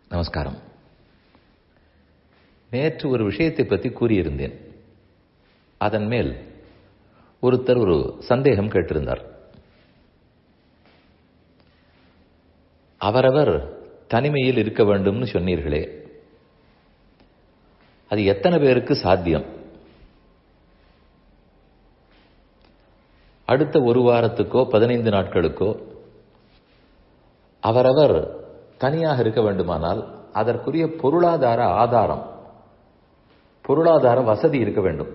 நமஸ்காரம் நேற்று ஒரு விஷயத்தை பற்றி கூறியிருந்தேன் அதன் மேல் ஒருத்தர் ஒரு சந்தேகம் கேட்டிருந்தார் அவரவர் தனிமையில் இருக்க வேண்டும்னு சொன்னீர்களே அது எத்தனை பேருக்கு சாத்தியம் அடுத்த ஒரு வாரத்துக்கோ பதினைந்து நாட்களுக்கோ அவரவர் தனியாக இருக்க வேண்டுமானால் அதற்குரிய பொருளாதார ஆதாரம் பொருளாதார வசதி இருக்க வேண்டும்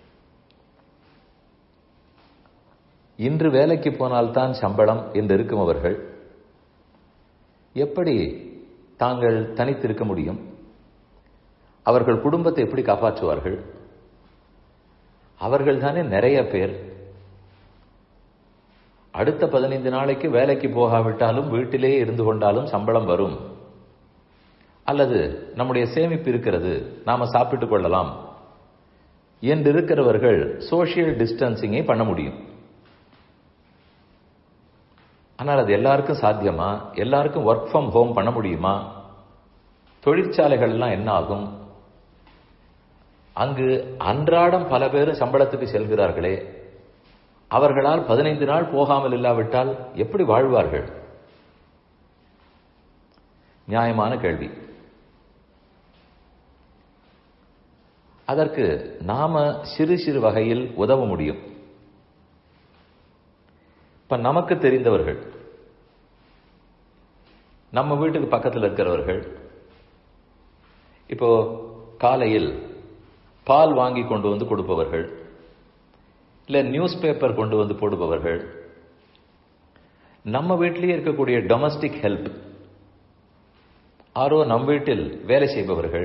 இன்று வேலைக்கு போனால்தான் சம்பளம் என்று இருக்கும் அவர்கள் எப்படி தாங்கள் தனித்திருக்க முடியும் அவர்கள் குடும்பத்தை எப்படி காப்பாற்றுவார்கள் அவர்கள் தானே நிறைய பேர் அடுத்த பதினைந்து நாளைக்கு வேலைக்கு போகாவிட்டாலும் வீட்டிலே இருந்து கொண்டாலும் சம்பளம் வரும் அல்லது நம்முடைய சேமிப்பு இருக்கிறது நாம சாப்பிட்டுக் கொள்ளலாம் என்று இருக்கிறவர்கள் சோசியல் டிஸ்டன்சிங்கை பண்ண முடியும் ஆனால் அது எல்லாருக்கும் சாத்தியமா எல்லாருக்கும் ஒர்க் ஃப்ரம் ஹோம் பண்ண முடியுமா தொழிற்சாலைகள் எல்லாம் என்ன ஆகும் அங்கு அன்றாடம் பல பேரும் சம்பளத்துக்கு செல்கிறார்களே அவர்களால் பதினைந்து நாள் போகாமல் இல்லாவிட்டால் எப்படி வாழ்வார்கள் நியாயமான கேள்வி அதற்கு நாம சிறு சிறு வகையில் உதவ முடியும் இப்ப நமக்கு தெரிந்தவர்கள் நம்ம வீட்டுக்கு பக்கத்தில் இருக்கிறவர்கள் இப்போ காலையில் பால் வாங்கி கொண்டு வந்து கொடுப்பவர்கள் இல்ல நியூஸ் பேப்பர் கொண்டு வந்து போடுபவர்கள் நம்ம வீட்டிலேயே இருக்கக்கூடிய டொமஸ்டிக் ஹெல்ப் ஆரோ நம் வீட்டில் வேலை செய்பவர்கள்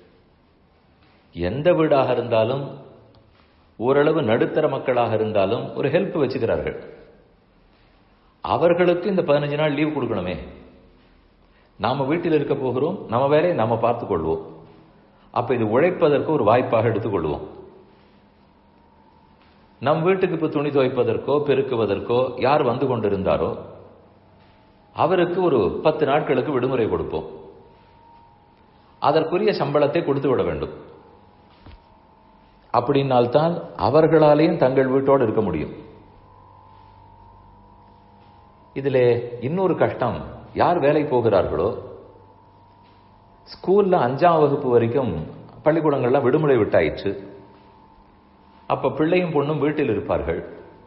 எந்த வீடாக இருந்தாலும் ஓரளவு நடுத்தர மக்களாக இருந்தாலும் ஒரு ஹெல்ப் வச்சுக்கிறார்கள் அவர்களுக்கு இந்த பதினஞ்சு நாள் லீவ் கொடுக்கணுமே நாம வீட்டில் இருக்க போகிறோம் நம்ம வேலையை நம்ம பார்த்துக் கொள்வோம் அப்ப இது உழைப்பதற்கு ஒரு வாய்ப்பாக எடுத்துக்கொள்வோம் நம் வீட்டுக்கு இப்போ துணி துவைப்பதற்கோ பெருக்குவதற்கோ யார் வந்து கொண்டிருந்தாரோ அவருக்கு ஒரு பத்து நாட்களுக்கு விடுமுறை கொடுப்போம் அதற்குரிய சம்பளத்தை கொடுத்து விட வேண்டும் அப்படின்னால்தான் அவர்களாலேயும் தங்கள் வீட்டோடு இருக்க முடியும் இதில் இன்னொரு கஷ்டம் யார் வேலை போகிறார்களோ ஸ்கூல்ல அஞ்சாம் வகுப்பு வரைக்கும் பள்ளிக்கூடங்கள்ல விடுமுறை விட்டாயிற்று அப்ப பிள்ளையும் பொண்ணும் வீட்டில் இருப்பார்கள்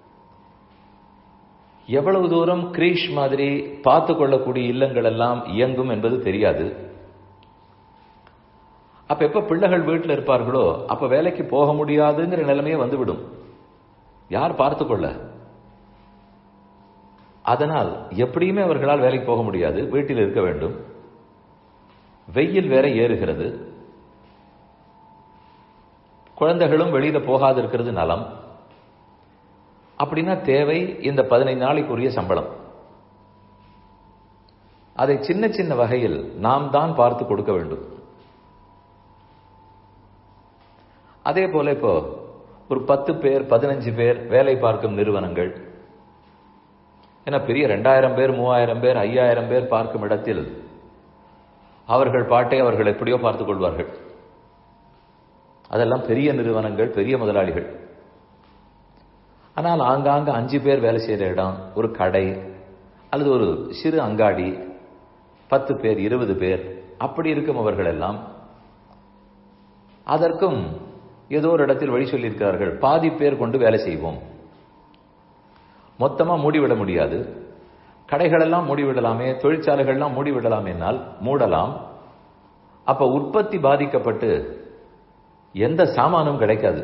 எவ்வளவு தூரம் கிரீஷ் மாதிரி பார்த்து கொள்ளக்கூடிய இல்லங்கள் எல்லாம் இயங்கும் என்பது தெரியாது அப்ப எப்ப பிள்ளைகள் வீட்டில் இருப்பார்களோ அப்ப வேலைக்கு போக முடியாதுங்கிற நிலைமையே வந்துவிடும் யார் பார்த்து கொள்ள அதனால் எப்படியுமே அவர்களால் வேலைக்கு போக முடியாது வீட்டில் இருக்க வேண்டும் வெயில் வேற ஏறுகிறது குழந்தைகளும் வெளியில போகாது இருக்கிறது நலம் அப்படின்னா தேவை இந்த பதினைந்து நாளைக்குரிய சம்பளம் அதை சின்ன சின்ன வகையில் நாம் தான் பார்த்து கொடுக்க வேண்டும் அதே போல இப்போ ஒரு பத்து பேர் பதினஞ்சு பேர் வேலை பார்க்கும் நிறுவனங்கள் ஏன்னா பெரிய ரெண்டாயிரம் பேர் மூவாயிரம் பேர் ஐயாயிரம் பேர் பார்க்கும் இடத்தில் அவர்கள் பாட்டை அவர்கள் எப்படியோ பார்த்துக் கொள்வார்கள் அதெல்லாம் பெரிய நிறுவனங்கள் பெரிய முதலாளிகள் ஆனால் ஆங்காங்க அஞ்சு பேர் வேலை செய்கிற இடம் ஒரு கடை அல்லது ஒரு சிறு அங்காடி பத்து பேர் இருபது பேர் அப்படி இருக்கும் அவர்கள் எல்லாம் அதற்கும் ஏதோ ஒரு இடத்தில் வழி சொல்லியிருக்கிறார்கள் பாதி பேர் கொண்டு வேலை செய்வோம் மொத்தமா மூடிவிட முடியாது கடைகளெல்லாம் மூடிவிடலாமே தொழிற்சாலைகள்லாம் மூடிவிடலாமேனால் மூடலாம் அப்ப உற்பத்தி பாதிக்கப்பட்டு எந்த சாமானும் கிடைக்காது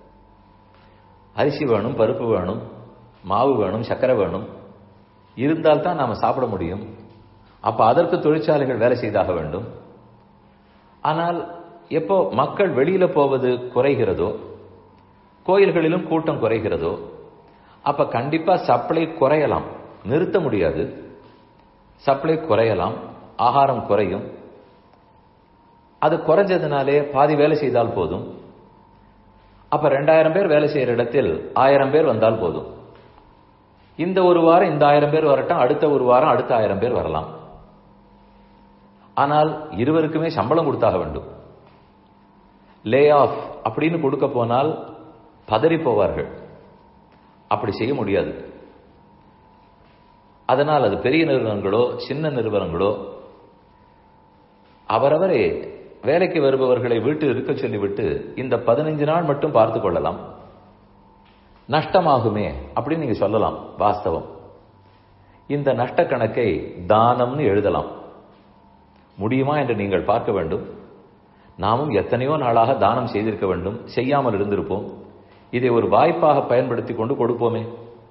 அரிசி வேணும் பருப்பு வேணும் மாவு வேணும் சர்க்கரை வேணும் இருந்தால் தான் நாம சாப்பிட முடியும் அப்ப அதற்கு தொழிற்சாலைகள் வேலை செய்தாக வேண்டும் ஆனால் எப்போ மக்கள் வெளியில போவது குறைகிறதோ கோயில்களிலும் கூட்டம் குறைகிறதோ அப்ப கண்டிப்பா சப்ளை குறையலாம் நிறுத்த முடியாது சப்ளை குறையலாம் ஆகாரம் குறையும் அது குறைஞ்சதுனாலே பாதி வேலை செய்தால் போதும் அப்ப ரெண்டாயிரம் பேர் வேலை செய்யற இடத்தில் ஆயிரம் பேர் வந்தால் போதும் இந்த ஒரு வாரம் இந்த ஆயிரம் பேர் வரட்டும் அடுத்த ஒரு வாரம் அடுத்த ஆயிரம் பேர் வரலாம் ஆனால் இருவருக்குமே சம்பளம் கொடுத்தாக வேண்டும் லே ஆஃப் அப்படின்னு கொடுக்க போனால் பதறி போவார்கள் அப்படி செய்ய முடியாது அதனால் அது பெரிய நிறுவனங்களோ சின்ன நிறுவனங்களோ அவரவரே வேலைக்கு வருபவர்களை வீட்டில் இருக்க சொல்லிவிட்டு இந்த பதினைஞ்சு நாள் மட்டும் பார்த்து கொள்ளலாம் நஷ்டமாகுமே அப்படின்னு நீங்க சொல்லலாம் வாஸ்தவம் இந்த நஷ்ட கணக்கை தானம்னு எழுதலாம் முடியுமா என்று நீங்கள் பார்க்க வேண்டும் நாமும் எத்தனையோ நாளாக தானம் செய்திருக்க வேண்டும் செய்யாமல் இருந்திருப்போம் இதை ஒரு வாய்ப்பாக பயன்படுத்தி கொண்டு கொடுப்போமே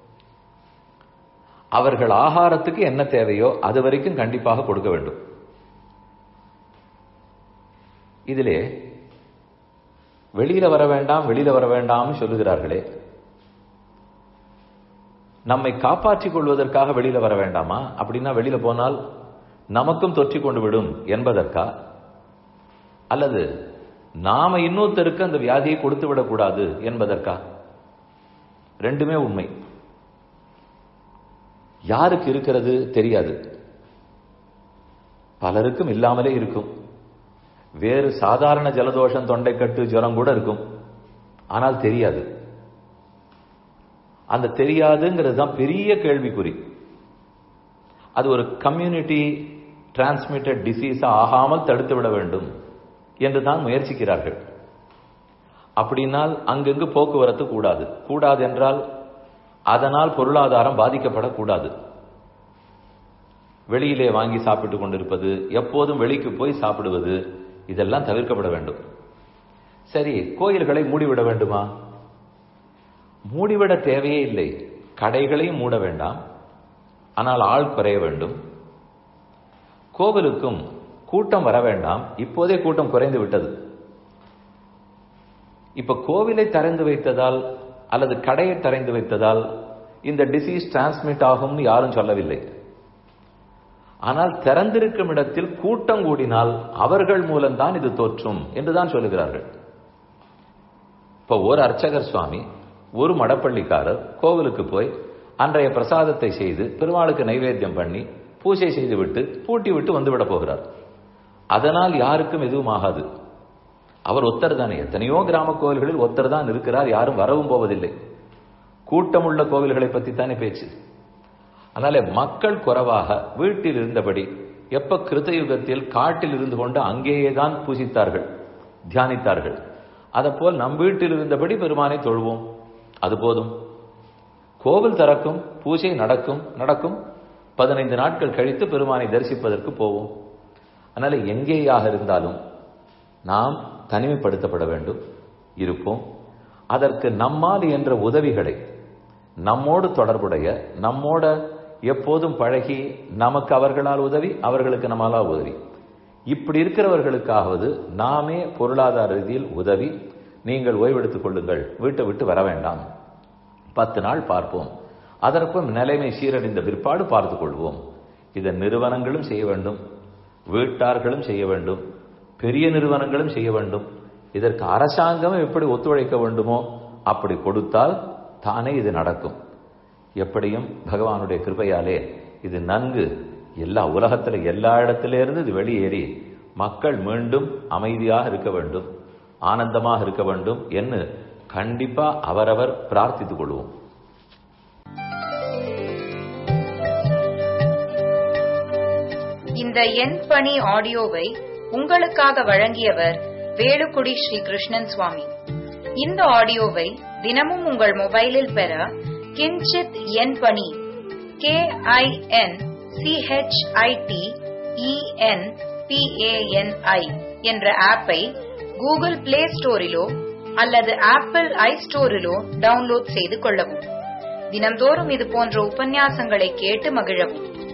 அவர்கள் ஆகாரத்துக்கு என்ன தேவையோ அது வரைக்கும் கண்டிப்பாக கொடுக்க வேண்டும் இதிலே வெளியில வர வேண்டாம் வெளியில வர வேண்டாம் சொல்லுகிறார்களே நம்மை காப்பாற்றிக் கொள்வதற்காக வெளியில வர வேண்டாமா அப்படின்னா வெளியில போனால் நமக்கும் தொற்றிக் கொண்டு விடும் என்பதற்கா அல்லது நாம இன்னொருத்தருக்கு அந்த வியாதியை கொடுத்து விடக்கூடாது என்பதற்கா ரெண்டுமே உண்மை யாருக்கு இருக்கிறது தெரியாது பலருக்கும் இல்லாமலே இருக்கும் வேறு சாதாரண ஜலதோஷம் தொண்டைக்கட்டு ஜுரம் கூட இருக்கும் ஆனால் தெரியாது அந்த தெரியாதுங்கிறது தான் பெரிய கேள்விக்குறி அது ஒரு கம்யூனிட்டி டிரான்ஸ்மிட்டட் டிசீஸா ஆகாமல் தடுத்து விட வேண்டும் என்று தான் முயற்சிக்கிறார்கள் அப்படின்னால் அங்கங்கு போக்குவரத்து கூடாது கூடாது என்றால் அதனால் பொருளாதாரம் பாதிக்கப்படக்கூடாது வெளியிலே வாங்கி சாப்பிட்டுக் கொண்டிருப்பது எப்போதும் வெளிக்கு போய் சாப்பிடுவது இதெல்லாம் தவிர்க்கப்பட வேண்டும் சரி கோயில்களை மூடிவிட வேண்டுமா மூடிவிட தேவையே இல்லை கடைகளையும் மூட வேண்டாம் ஆனால் ஆள் குறைய வேண்டும் கோவிலுக்கும் கூட்டம் வர வேண்டாம் இப்போதே கூட்டம் குறைந்து விட்டது இப்ப கோவிலை திறந்து வைத்ததால் அல்லது கடையை திறந்து வைத்ததால் இந்த டிசீஸ் டிரான்ஸ்மிட் ஆகும்னு யாரும் சொல்லவில்லை ஆனால் திறந்திருக்கும் இடத்தில் கூட்டம் கூடினால் அவர்கள் மூலம்தான் இது தோற்றும் என்றுதான் சொல்லுகிறார்கள் இப்ப ஒரு அர்ச்சகர் சுவாமி ஒரு மடப்பள்ளிக்காரர் கோவிலுக்கு போய் அன்றைய பிரசாதத்தை செய்து பெருமாளுக்கு நைவேத்தியம் பண்ணி பூஜை செய்துவிட்டு பூட்டி விட்டு வந்துவிட போகிறார் அதனால் யாருக்கும் எதுவும் ஆகாது அவர் ஒத்தர் தானே எத்தனையோ கிராம கோவில்களில் ஒத்தர் தான் இருக்கிறார் யாரும் வரவும் போவதில்லை கூட்டமுள்ள கோவில்களை பற்றி தானே பேச்சு அதனால மக்கள் குறைவாக வீட்டில் இருந்தபடி எப்ப கிருத்தயுகத்தில் காட்டில் இருந்து கொண்டு அங்கேயே தான் பூஜித்தார்கள் தியானித்தார்கள் போல் நம் வீட்டில் இருந்தபடி பெருமானை தொழுவோம் அது போதும் கோவில் திறக்கும் பூஜை நடக்கும் நடக்கும் பதினைந்து நாட்கள் கழித்து பெருமானை தரிசிப்பதற்கு போவோம் அதனால எங்கேயாக இருந்தாலும் நாம் தனிமைப்படுத்தப்பட வேண்டும் இருப்போம் அதற்கு நம்மால் என்ற உதவிகளை நம்மோடு தொடர்புடைய நம்மோட எப்போதும் பழகி நமக்கு அவர்களால் உதவி அவர்களுக்கு நம்மளால் உதவி இப்படி இருக்கிறவர்களுக்காவது நாமே பொருளாதார ரீதியில் உதவி நீங்கள் ஓய்வெடுத்துக் கொள்ளுங்கள் வீட்டை விட்டு வர வேண்டாம் பத்து நாள் பார்ப்போம் அதற்கும் நிலைமை சீரடைந்த பிற்பாடு பார்த்துக் கொள்வோம் இதை நிறுவனங்களும் செய்ய வேண்டும் வீட்டார்களும் செய்ய வேண்டும் பெரிய நிறுவனங்களும் செய்ய வேண்டும் இதற்கு அரசாங்கம் எப்படி ஒத்துழைக்க வேண்டுமோ அப்படி கொடுத்தால் தானே இது நடக்கும் எப்படியும் பகவானுடைய கிருபையாலே இது நன்கு எல்லா உலகத்துல எல்லா இடத்துல இருந்து இது வெளியேறி மக்கள் மீண்டும் அமைதியாக இருக்க வேண்டும் ஆனந்தமாக இருக்க வேண்டும் என்று கண்டிப்பா அவரவர் பிரார்த்தித்துக் கொள்வோம் இந்த எண் பணி ஆடியோவை உங்களுக்காக வழங்கியவர் வேலுக்குடி ஸ்ரீ கிருஷ்ணன் சுவாமி இந்த ஆடியோவை தினமும் உங்கள் மொபைலில் பெற கிஞ்சித் எண் பணி கே ஐ என் சிஹெச்ஐடி இஎன் பிஏஎன்ஐ என்ற ஆப்பை கூகுள் பிளே ஸ்டோரிலோ அல்லது ஆப்பிள் ஐ ஸ்டோரிலோ டவுன்லோட் செய்து கொள்ளவும் தினம்தோறும் இது போன்ற உபன்யாசங்களை கேட்டு மகிழவும்